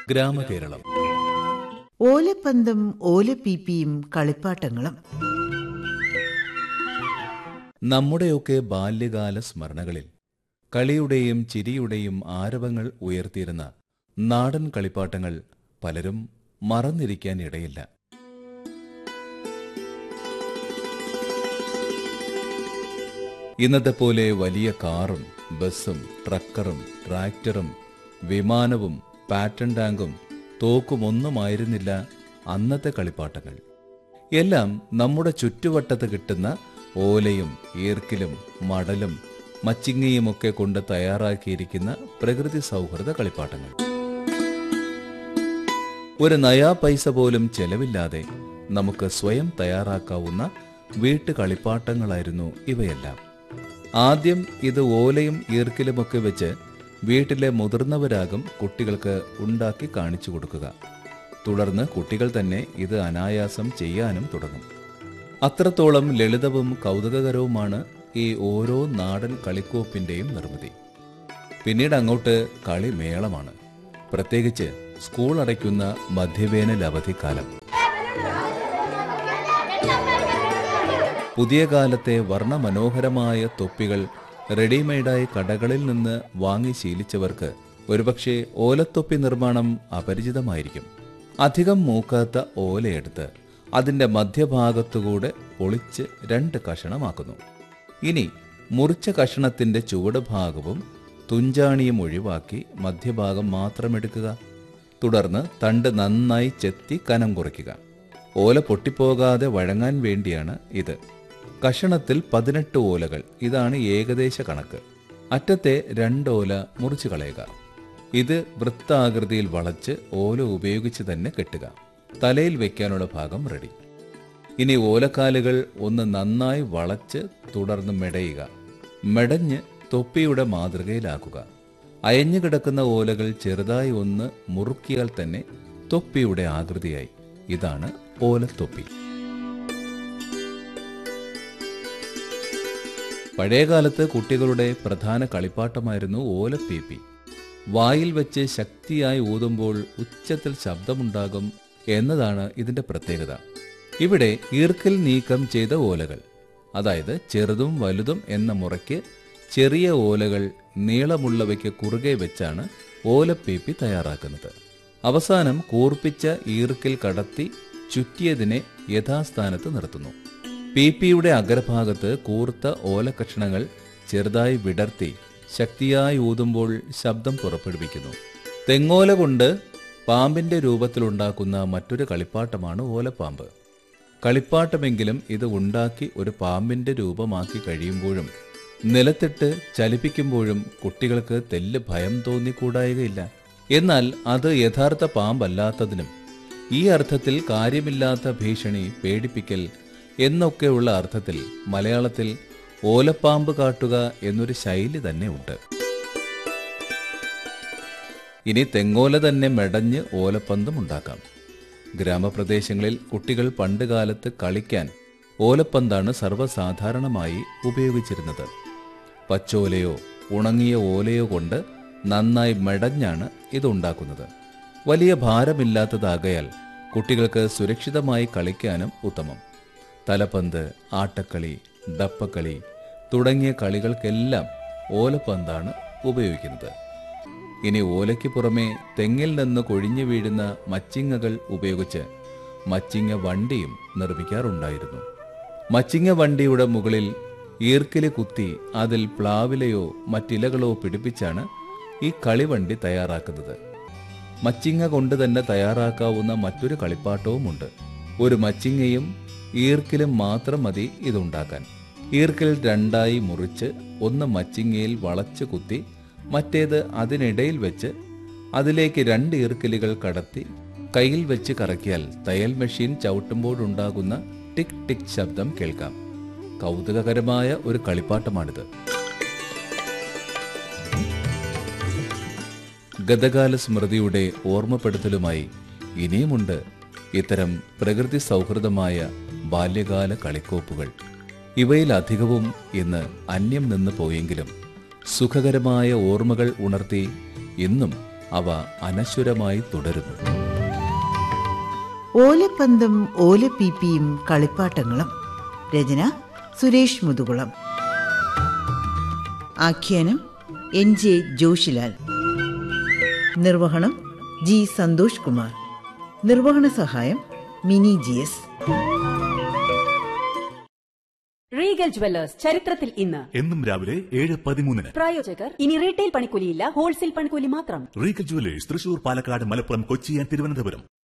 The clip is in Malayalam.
ഗ്രാമകേരളം ഓലപ്പന്തും ഓലപ്പീപ്പിയും കളിപ്പാട്ടങ്ങളും നമ്മുടെയൊക്കെ ബാല്യകാല സ്മരണകളിൽ കളിയുടെയും ചിരിയുടെയും ആരവങ്ങൾ ഉയർത്തിയിരുന്ന നാടൻ കളിപ്പാട്ടങ്ങൾ പലരും മറന്നിരിക്കാൻ ഇടയില്ല ഇന്നത്തെ പോലെ വലിയ കാറും ബസ്സും ട്രക്കറും ട്രാക്ടറും വിമാനവും പാറ്റൺ ടാങ്കും തോക്കും ഒന്നുമായിരുന്നില്ല അന്നത്തെ കളിപ്പാട്ടങ്ങൾ എല്ലാം നമ്മുടെ ചുറ്റുവട്ടത്ത് കിട്ടുന്ന ഓലയും ഈർക്കിലും മടലും മച്ചിങ്ങയുമൊക്കെ കൊണ്ട് തയ്യാറാക്കിയിരിക്കുന്ന പ്രകൃതി സൗഹൃദ കളിപ്പാട്ടങ്ങൾ ഒരു നയാ പൈസ പോലും ചെലവില്ലാതെ നമുക്ക് സ്വയം തയ്യാറാക്കാവുന്ന വീട്ടു കളിപ്പാട്ടങ്ങളായിരുന്നു ഇവയെല്ലാം ആദ്യം ഇത് ഓലയും ഈർക്കിലുമൊക്കെ വെച്ച് വീട്ടിലെ മുതിർന്നവരാകും കുട്ടികൾക്ക് ഉണ്ടാക്കി കാണിച്ചു കൊടുക്കുക തുടർന്ന് കുട്ടികൾ തന്നെ ഇത് അനായാസം ചെയ്യാനും തുടങ്ങും അത്രത്തോളം ലളിതവും കൗതുകകരവുമാണ് ഈ ഓരോ നാടൻ കളിക്കോപ്പിന്റെയും നിർമ്മിതി പിന്നീട് അങ്ങോട്ട് കളി മേളമാണ് പ്രത്യേകിച്ച് സ്കൂൾ അടയ്ക്കുന്ന മധ്യവേനൽ അവധിക്കാലം പുതിയ കാലത്തെ വർണ്ണമനോഹരമായ തൊപ്പികൾ റെഡിമെയ്ഡായി കടകളിൽ നിന്ന് വാങ്ങി ശീലിച്ചവർക്ക് ഒരുപക്ഷെ ഓലത്തൊപ്പി നിർമ്മാണം അപരിചിതമായിരിക്കും അധികം മൂക്കാത്ത ഓലയെടുത്ത് അതിന്റെ മധ്യഭാഗത്തുകൂടെ പൊളിച്ച് രണ്ട് കഷണമാക്കുന്നു ഇനി മുറിച്ച കഷണത്തിന്റെ ചുവട് ഭാഗവും തുഞ്ചാണിയും ഒഴിവാക്കി മധ്യഭാഗം മാത്രം എടുക്കുക തുടർന്ന് തണ്ട് നന്നായി ചെത്തി കനം കുറയ്ക്കുക ഓല പൊട്ടിപ്പോകാതെ വഴങ്ങാൻ വേണ്ടിയാണ് ഇത് കഷണത്തിൽ പതിനെട്ട് ഓലകൾ ഇതാണ് ഏകദേശ കണക്ക് അറ്റത്തെ രണ്ടോല മുറിച്ചു കളയുക ഇത് വൃത്താകൃതിയിൽ വളച്ച് ഓല ഉപയോഗിച്ച് തന്നെ കെട്ടുക തലയിൽ വെക്കാനുള്ള ഭാഗം റെഡി ഇനി ഓലക്കാലുകൾ ഒന്ന് നന്നായി വളച്ച് തുടർന്ന് മെടയുക മെടഞ്ഞ് തൊപ്പിയുടെ മാതൃകയിലാക്കുക അയഞ്ഞു കിടക്കുന്ന ഓലകൾ ചെറുതായി ഒന്ന് മുറുക്കിയാൽ തന്നെ തൊപ്പിയുടെ ആകൃതിയായി ഇതാണ് ഓലത്തൊപ്പി പഴയകാലത്ത് കുട്ടികളുടെ പ്രധാന കളിപ്പാട്ടമായിരുന്നു ഓലപ്പീപ്പി വായിൽ വെച്ച് ശക്തിയായി ഊതുമ്പോൾ ഉച്ചത്തിൽ ശബ്ദമുണ്ടാകും എന്നതാണ് ഇതിന്റെ പ്രത്യേകത ഇവിടെ ഈർക്കൽ നീക്കം ചെയ്ത ഓലകൾ അതായത് ചെറുതും വലുതും എന്ന മുറയ്ക്ക് ചെറിയ ഓലകൾ നീളമുള്ളവയ്ക്ക് കുറുകെ വെച്ചാണ് ഓലപ്പീപ്പി തയ്യാറാക്കുന്നത് അവസാനം കൂർപ്പിച്ച ഈർക്കിൽ കടത്തി ചുറ്റിയതിനെ യഥാസ്ഥാനത്ത് നിർത്തുന്നു പീപ്പിയുടെ അഗ്രഭാഗത്ത് കൂർത്ത ഓലക്കഷണങ്ങൾ ചെറുതായി വിടർത്തി ശക്തിയായി ഊതുമ്പോൾ ശബ്ദം പുറപ്പെടുവിക്കുന്നു തെങ്ങോല കൊണ്ട് പാമ്പിന്റെ രൂപത്തിലുണ്ടാക്കുന്ന മറ്റൊരു കളിപ്പാട്ടമാണ് ഓലപ്പാമ്പ് കളിപ്പാട്ടമെങ്കിലും ഇത് ഉണ്ടാക്കി ഒരു പാമ്പിന്റെ രൂപമാക്കി കഴിയുമ്പോഴും നിലത്തിട്ട് ചലിപ്പിക്കുമ്പോഴും കുട്ടികൾക്ക് തെല്ല് ഭയം തോന്നിക്കൂടായികയില്ല എന്നാൽ അത് യഥാർത്ഥ പാമ്പല്ലാത്തതിനും ഈ അർത്ഥത്തിൽ കാര്യമില്ലാത്ത ഭീഷണി പേടിപ്പിക്കൽ എന്നൊക്കെയുള്ള അർത്ഥത്തിൽ മലയാളത്തിൽ ഓലപ്പാമ്പ് കാട്ടുക എന്നൊരു ശൈലി തന്നെ ഉണ്ട് ഇനി തെങ്ങോല തന്നെ മെടഞ്ഞ് ഓലപ്പന്തും ഉണ്ടാക്കാം ഗ്രാമപ്രദേശങ്ങളിൽ കുട്ടികൾ പണ്ടുകാലത്ത് കളിക്കാൻ ഓലപ്പന്താണ് സർവ്വസാധാരണമായി ഉപയോഗിച്ചിരുന്നത് പച്ചോലയോ ഉണങ്ങിയ ഓലയോ കൊണ്ട് നന്നായി മെടഞ്ഞാണ് ഇത് ഉണ്ടാക്കുന്നത് വലിയ ഭാരമില്ലാത്തതാകയാൽ കുട്ടികൾക്ക് സുരക്ഷിതമായി കളിക്കാനും ഉത്തമം തലപ്പന്ത് ആട്ടക്കളി ഡപ്പക്കളി തുടങ്ങിയ കളികൾക്കെല്ലാം ഓലപ്പന്താണ് ഉപയോഗിക്കുന്നത് ഇനി ഓലയ്ക്ക് പുറമെ തെങ്ങിൽ നിന്ന് കൊഴിഞ്ഞു വീഴുന്ന മച്ചിങ്ങകൾ ഉപയോഗിച്ച് മച്ചിങ്ങ വണ്ടിയും നിർമ്മിക്കാറുണ്ടായിരുന്നു മച്ചിങ്ങ വണ്ടിയുടെ മുകളിൽ ഈർക്കില് കുത്തി അതിൽ പ്ലാവിലയോ മറ്റിലകളോ പിടിപ്പിച്ചാണ് ഈ കളിവണ്ടി തയ്യാറാക്കുന്നത് മച്ചിങ്ങ കൊണ്ട് തന്നെ തയ്യാറാക്കാവുന്ന മറ്റൊരു കളിപ്പാട്ടവുമുണ്ട് ഒരു മച്ചിങ്ങയും ഈർക്കിലും മാത്രം മതി ഇതുണ്ടാക്കാൻ ഈർക്കിൽ രണ്ടായി മുറിച്ച് ഒന്ന് മച്ചിങ്ങയിൽ വളച്ച് കുത്തി മറ്റേത് അതിനിടയിൽ വെച്ച് അതിലേക്ക് രണ്ട് ഈർക്കിലുകൾ കടത്തി കയ്യിൽ വെച്ച് കറക്കിയാൽ തയ്യൽ മെഷീൻ ചവിട്ടുമ്പോഴുണ്ടാകുന്ന ടിക് ടിക് ശബ്ദം കേൾക്കാം കൗതുകകരമായ ഒരു കളിപ്പാട്ടമാണിത് ഗതകാല സ്മൃതിയുടെ ഓർമ്മപ്പെടുത്തലുമായി ഇനിയുമുണ്ട് ഇത്തരം പ്രകൃതി സൗഹൃദമായ ബാല്യകാല കളിക്കോപ്പുകൾ ഇവയിൽ അധികവും ഇന്ന് അന്യം നിന്ന് പോയെങ്കിലും സുഖകരമായ ഓർമ്മകൾ ഉണർത്തി ഇന്നും അവ അനശ്വരമായി തുടരുന്നു ഓലപ്പന്തും ഓലപ്പീപ്പിയും കളിപ്പാട്ടങ്ങളും രചന സുരേഷ് മുതുകുളം ആഖ്യാനം എൻ ജെ ജോഷിലാൽ നിർവഹണം ജി സന്തോഷ് കുമാർ നിർവഹണ സഹായം Mini G S Regal Jewellers ചരിത്രത്തിൽ ഇന്ന് എന്നും രാവിലെ ഏഴ് പതിമൂന്നിന് പ്രായോജകർ ഇനി റീറ്റെയിൽ പണിക്കൂലിയില്ല ഹോൾസെയിൽ പണിക്കൂലി മാത്രം Regal Jewellers Thrissur Palakkad Malappuram Kochi and Thiruvananthapuram